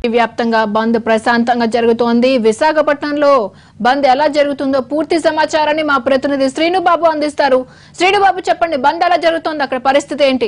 వ్యాప్తంగా బంద్ ప్రశాంతంగా జరుగుతోంది విశాఖపట్నంలో బంద్ ఎలా జరుగుతుందో పూర్తి సమాచారాన్ని మా ప్రతినిధి శ్రీనుబాబు అందిస్తారు శ్రీనుబాబు చెప్పండి బంద్ ఎలా జరుగుతోంది అక్కడ పరిస్థితి ఏంటి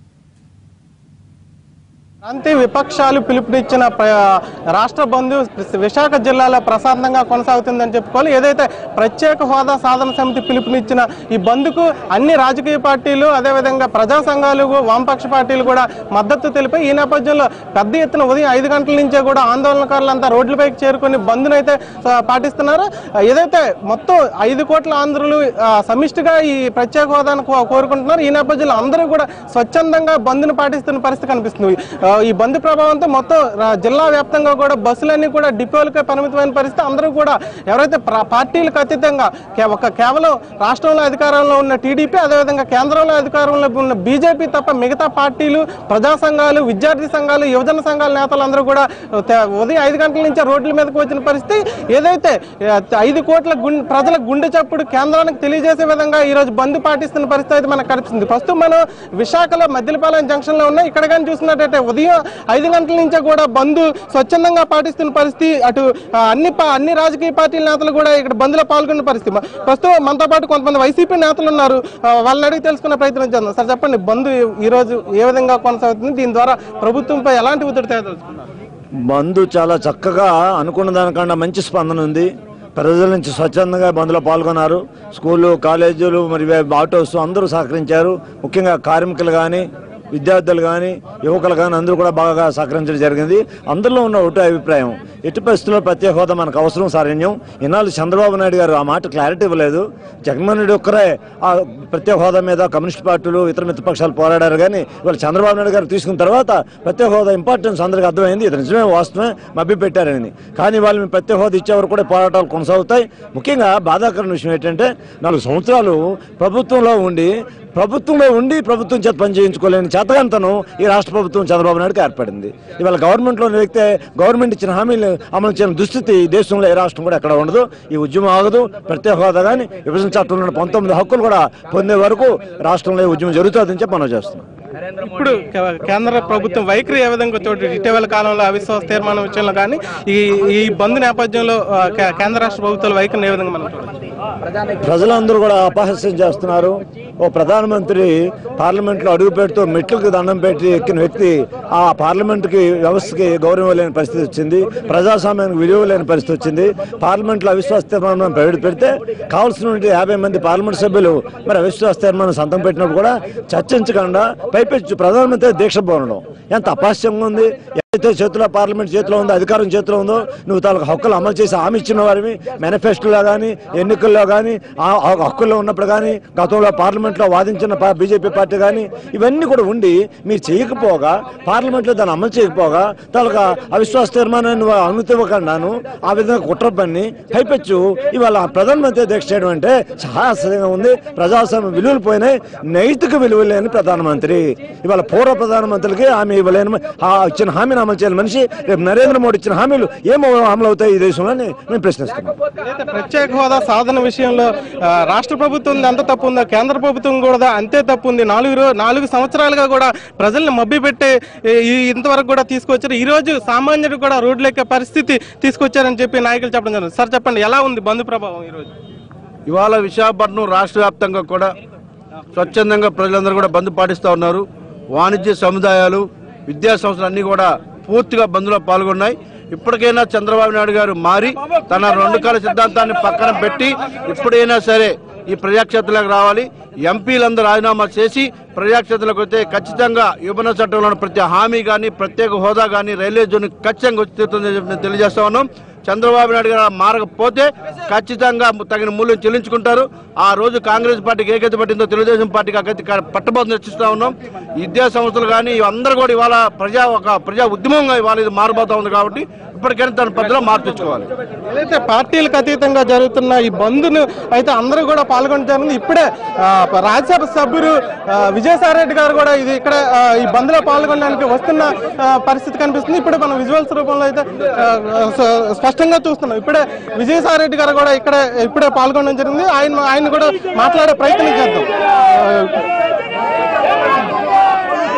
ప్రాంతీయ విపక్షాలు పిలుపునిచ్చిన ప్ర- రాష్ట్ర బంధు విశాఖ జిల్లాలో ప్రశాంతంగా కొనసాగుతుందని చెప్పుకోవాలి ఏదైతే ప్రత్యేక హోదా సాధన సమితి పిలుపునిచ్చిన ఈ బంద్కు అన్ని రాజకీయ పార్టీలు అదేవిధంగా ప్రజా సంఘాలు వామపక్ష పార్టీలు కూడా మద్దతు తెలిపాయి ఈ నేపథ్యంలో పెద్ద ఎత్తున ఉదయం ఐదు గంటల నుంచే కూడా ఆందోళనకారులంతా రోడ్లపైకి చేరుకొని బంద్నైతే ఆ, పాటిస్తున్నారు ఏదైతే మొత్తం ఐదు కోట్ల ఆంధ్రులు ఆ, సమిష్టిగా ఈ ప్రత్యేక హోదాను కో- కోరుకుంటున్నారు ఈ నేపథ్యంలో అందరూ కూడా స్వచ్ఛందంగా బంద్ను పాటిస్తున్న పరిస్థితి కనిపిస్తుంది ఆ, ఈ బంద్ ప్రభావంతో మొత్తం రా- జిల్లా వ్యాప్తంగా కూడా బస్సులన్నీ కూడా డిపోలకే పరిమితమైన పరిస్థితి అందరూ కూడా ఎవరైతే ప్ర- పార్టీలకు అతీతంగా కే- ఒక కేవలం రాష్ట్రంలో అధికారంలో ఉన్న టీడీపీ అదేవిధంగా కేంద్రంలో అధికారంలో ఉన్న బీజేపీ తప్ప మిగతా పార్టీలు ప్రజా సంఘాలు విద్యార్థి సంఘాలు యువజన సంఘాల నేతలందరూ కూడా తే- ఉదయం ఐదు గంటల నుంచే రోడ్ల మీదకి వచ్చిన పరిస్థితి ఏదైతే ఆ, ఐదు కోట్ల గుండె ప్రజల గుండె చప్పుడు కేంద్రానికి తెలియజేసే విధంగా ఈ రోజు బంద్ పాటిస్తున్న పరిస్థితి అయితే మనకు కనిపిస్తుంది ప్రస్తుతం మనం విశాఖలో మద్దిలపాలెం జంక్షన్ లో ఉన్నాం ఇక్కడ కానీ చూసినట్టయితే ఉదయం ఐదు గంటల నుంచే కూడా బంద్ స్వచ్ఛందంగా పాటిస్తున్న పరిస్థితి అటు ఆ, అన్ని పా- అన్ని రాజకీయ పార్టీల నేతలు కూడా ఇక్కడ బంద్లో పాల్గొన్న పరిస్థితి మ- ప్రస్తుతం మనతో పాటు కొంతమంది వైసీపీ నేతలు ఉన్నారు ఆ, వాళ్ళని అడిగి తెలుసుకునే ప్రయత్నం చేద్దాం సార్ చెప్పండి బంద్ ఈ రోజు ఏ విధంగా కొనసాగుతుంది దీని ద్వారా ప్రభుత్వంపై ఎలాంటి ఒత్తిడి తేదలుచుకున్నారు బంధు చాలా చక్కగా అనుకున్న దానికన్నా మంచి స్పందన ఉంది ప్రజల నుంచి స్వచ్ఛందంగా బంద్లో పాల్గొన్నారు స్కూళ్ళు కాలేజీలు మరి ఆటోస్ అందరూ సహకరించారు ముఖ్యంగా కార్మికులు కానీ విద్యార్థులు కానీ యువకులు కానీ అందరూ కూడా బాగా సహకరించడం జరిగింది అందరిలో ఉన్న ఒకటే అభిప్రాయం ఎట్టి పరిస్థితుల్లో ప్రత్యేక హోదా మనకు అవసరం సారణ్యం ఇన్నాళ్ళు చంద్రబాబు నాయుడు గారు ఆ మాట క్లారిటీ ఇవ్వలేదు జగన్మోహన్ రెడ్డి ఒక్కరే ఆ ప్రత్యేక హోదా మీద కమ్యూనిస్ట్ పార్టీలు ఇతర మిత్రపక్షాలు పోరాడారు కానీ ఇవాళ చంద్రబాబు నాయుడు గారు తీసుకున్న తర్వాత ప్రత్యేక హోదా ఇంపార్టెన్స్ అందరికీ అర్థమైంది ఇది నిజమే వాస్తవమే మభ్య పెట్టారని కానీ వాళ్ళు మేము ప్రత్యేక హోదా ఇచ్చేవారు కూడా పోరాటాలు కొనసాగుతాయి ముఖ్యంగా బాధాకరమైన విషయం ఏంటంటే నాలుగు సంవత్సరాలు ప్రభుత్వంలో ఉండి ప్రభుత్వంలో ఉండి ప్రభుత్వం చేత పని చేయించుకోలేని చేతగాంతనం ఈ రాష్ట్ర ప్రభుత్వం చంద్రబాబు నాయుడుకి ఏర్పడింది ఇవాళ గవర్నమెంట్లో వ్యక్తే గవర్నమెంట్ ఇచ్చిన హామీలు అమలు చేయని దుస్థితి ఈ దేశంలో ఏ రాష్ట్రం కూడా ఎక్కడ ఉండదు ఈ ఉద్యమం ఆగదు ప్రత్యేక హోదా కానీ విభజన చట్టంలో ఉన్న పంతొమ్మిది హక్కులు కూడా పొందే వరకు రాష్ట్రంలో ఈ ఉద్యమం జరుగుతుందని చెప్పి మనం చేస్తున్నాం ఇప్పుడు కే- కేంద్ర ప్రభుత్వం వైఖరి ఏ విధంగా చోటు ఇటీవల కాలంలో అవిశ్వాస తీర్మానం విషయంలో కానీ ఈ ఈ బంద్ నేపథ్యంలో ఆ, కే- కేంద్ర రాష్ట్ర ప్రభుత్వాల వైఖరిని ఏ విధంగా మనం చూడొచ్చు ప్రజలందరూ కూడా అపహాస్యం చేస్తున్నారు ఓ ప్రధానమంత్రి పార్లమెంట్లో అడుగు పెడుతూ మెట్లకు దండం పెట్టి ఎక్కిన వ్యక్తి ఆ పార్లమెంట్కి వ్యవస్థకి గౌరవం లేని పరిస్థితి వచ్చింది ప్రజాస్వామ్యానికి విలువ లేని పరిస్థితి వచ్చింది పార్లమెంట్లో అవిశ్వాస తీర్మానం ప్రవేశపెడితే కావాల్సిన యాభై మంది పార్లమెంట్ సభ్యులు మరి అవిశ్వాస తీర్మానం సంతం పెట్టినప్పుడు కూడా చర్చించకుండా పైపెచ్చు ప్రధానమంత్రి దీక్ష పోనడం ఎంత అపహాస్యంగా ఉంది ఏదైతే చేతిలో పార్లమెంట్ చేతిలో ఉందో అధికారం చేతిలో ఉందో నువ్వు తాలూకు హక్కులు అమలు చేసి హామీ ఇచ్చిన వారివి మేనిఫెస్టోలో కానీ ఎన్నికల్లో కానీ ఆ ఆ హక్కుల్లో ఉన్నప్పుడు కానీ గతంలో పార్లమెంట్లో వాదించిన పా- బీజేపీ పార్టీ కానీ ఇవన్నీ కూడా ఉండి మీరు చేయకపోగా పార్లమెంట్లో దాన్ని అమలు చేయకపోగా తాలూకా అవిశ్వాస తీర్మానాన్ని వా- అనుమతి ఇవ్వకుండాను ఆ విధంగా కుట్ర పన్ని పైపెచ్చు ఇవాళ ప్రధానమంత్రి దీక్ష చేయడం అంటే చాలా ఆశ్చర్యంగా ఉంది ప్రజాస్వామ్య విలువలు పోయినాయి నైతిక విలువలు లేని ప్రధానమంత్రి ఇవాళ పూర్వ ప్రధానమంత్రికి హామీ ఇవ్వలేని ఆ ఇచ్చిన హామీని అమలు చేయాలి మనిషి రేపు నరేంద్ర మోడీ ఇచ్చిన హామీలు ఏం అమలు అవుతాయి ఈ దేశంలో అని మేము ప్రశ్నిస్తున్నాం ఏదైతే ప్రత్యేక హోదా సాధన విషయంలో ఆ, రాష్ట్ర ప్రభుత్వం ఎంత తప్పు ఉందో కేంద్ర ప్రభుత్వం కూడా అంతే తప్పు ఉంది నాలుగు రో- నాలుగు సంవత్సరాలుగా కూడా ప్రజల్ని మభ్య పెట్టి ఈ ఇంతవరకు కూడా తీసుకొచ్చారు ఈ రోజు సామాన్యుడు కూడా రోడ్లెక్కే పరిస్థితి తీసుకొచ్చారని చెప్పి నాయకులు చెప్పడం జరిగింది సార్ చెప్పండి ఎలా ఉంది బంధు ప్రభావం ఈ రోజు ఇవాళ విశాఖపట్నం రాష్ట్ర వ్యాప్తంగా కూడా స్వచ్ఛందంగా ప్రజలందరూ కూడా బంద్ పాటిస్తూ ఉన్నారు వాణిజ్య సముదాయాలు విద్యా సంస్థలు అన్నీ కూడా పూర్తిగా బంద్లో పాల్గొన్నాయి ఇప్పటికైనా చంద్రబాబు నాయుడు గారు మారి తన రెండు కాల సిద్ధాంతాన్ని పక్కన పెట్టి ఇప్పుడైనా సరే ఈ ప్రజాక్షేత్రంలోకి రావాలి ఎంపీలందరూ రాజీనామా చేసి ప్రజాక్షేత్రంలోకి వస్తే ఖచ్చితంగా విభజన చట్టంలో ప్రతి హామీ కానీ ప్రత్యేక హోదా కానీ రైల్వే జోన్ ఖచ్చితంగా వచ్చి తీరుతుందని చెప్పి నేను తెలియజేస్తా ఉన్నాం చంద్రబాబు నాయుడు గారు మారకపోతే ఖచ్చితంగా తగిన మూల్యం చెల్లించుకుంటారు ఆ రోజు కాంగ్రెస్ పార్టీకి ఏకైతే పట్టిందో తెలుగుదేశం పార్టీకి అగతి పట్టబోతు చర్చిస్తా ఉన్నాం విద్యా సంస్థలు కానీ అందరూ కూడా ఇవాళ ప్రజా ఒక ప్రజా ఉద్యమంగా ఇవాళ ఇది మారబోతా ఉంది కాబట్టి ఇప్పటికైనా తన పద్ధతిలో మార్పించుకోవాలి ఏదైతే పార్టీలకు అతీతంగా జరుగుతున్న ఈ బంద్ను అయితే అందరూ కూడా పాల్గొంటారని ఇప్పుడే ఆ, రాజ్యసభ సభ్యులు ఆ, విజయసాయి రెడ్డి గారు కూడా ఇది ఇక్కడ ఆ, ఈ బంద్లో పాల్గొనడానికి వస్తున్న ఆ, పరిస్థితి కనిపిస్తుంది ఇప్పుడు మనం విజువల్స్ రూపంలో అయితే ఆ, స్వ- స్పష్టంగా చూస్తున్నాం ఇప్పుడే విజయసాయి రెడ్డి గారు కూడా ఇక్కడ ఇప్పుడే పాల్గొనడం జరిగింది ఆయన ఆయన కూడా మాట్లాడే ప్రయత్నం చేద్దాం ఆ, ఒకసారి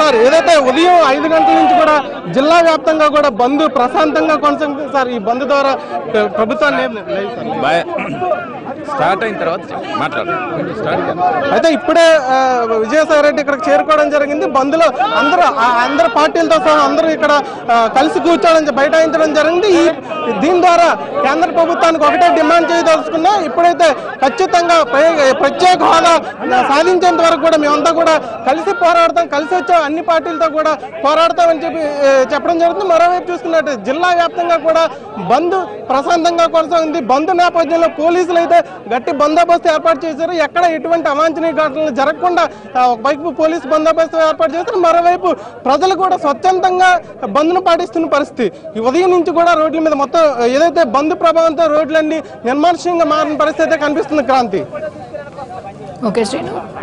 సార్ ఏదైతే ఉదయం ఐదు గంటల నుంచి కూడా జిల్లా వ్యాప్తంగా కూడా బంద్ ప్రశాంతంగా కొనసాగుతుంది సార్ ఈ బంద్ ద్వారా ప్ర- ప్రభుత్వాన్ని ఏం లేదు సార్ బాయ్ స్టార్ట్ అయిన తర్వాత చెప్పు. మాట్లాడు స్టార్ట్ చేయండి. అయితే ఇప్పుడే ఆ, విజయసాయి రెడ్డి ఇక్కడికి చేరుకోవడం జరిగింది బంద్లో అందరూ ఆ అందరు పార్టీలతో సహా అందరూ ఇక్కడ ఆ, కలిసి కూర్చోవడం జ- బైఠాయించడం జరిగింది ఈ దీని ద్వారా కేంద్ర ప్రభుత్వానికి ఒకటే డిమాండ్ చేయదలుచుకున్నా ఇప్పుడైతే ఖచ్చితంగా ప్ర- ప్రత్యేక హోదా సాధించేంత వరకు కూడా మేమంతా కూడా కలిసి పోరాడతాం కలిసి వచ్చే అన్ని పార్టీలతో కూడా పోరాడతామని చెప్పి ఏ, చెప్పడం జరుగుతుంది మరోవైపు చూసుకున్నట్టు జిల్లా వ్యాప్తంగా కూడా బంద్ ప్రశాంతంగా కొనసాగింది బంద్ నేపథ్యంలో పోలీసులు అయితే గట్టి బందోబస్తు ఏర్పాటు చేశారు ఎక్కడ ఎటువంటి అవాంఛనీయ ఘటనలు జరగకుండా ఆ, ఒకవైపు పోలీసు బందోబస్తు ఏర్పాటు చేశారు మరోవైపు ప్రజలు కూడా స్వచ్ఛందంగా బంద్ను పాటిస్తున్న పరిస్థితి ఈ ఉదయం నుంచి కూడా రోడ్ల మీద మొత్తం ఏదైతే బంద్ ప్రభావంతో రోడ్లన్నీ నిర్మానుష్యంగా మారిన పరిస్థితి అయితే కనిపిస్తుంది క్రాంతి ఓకే శ్రీను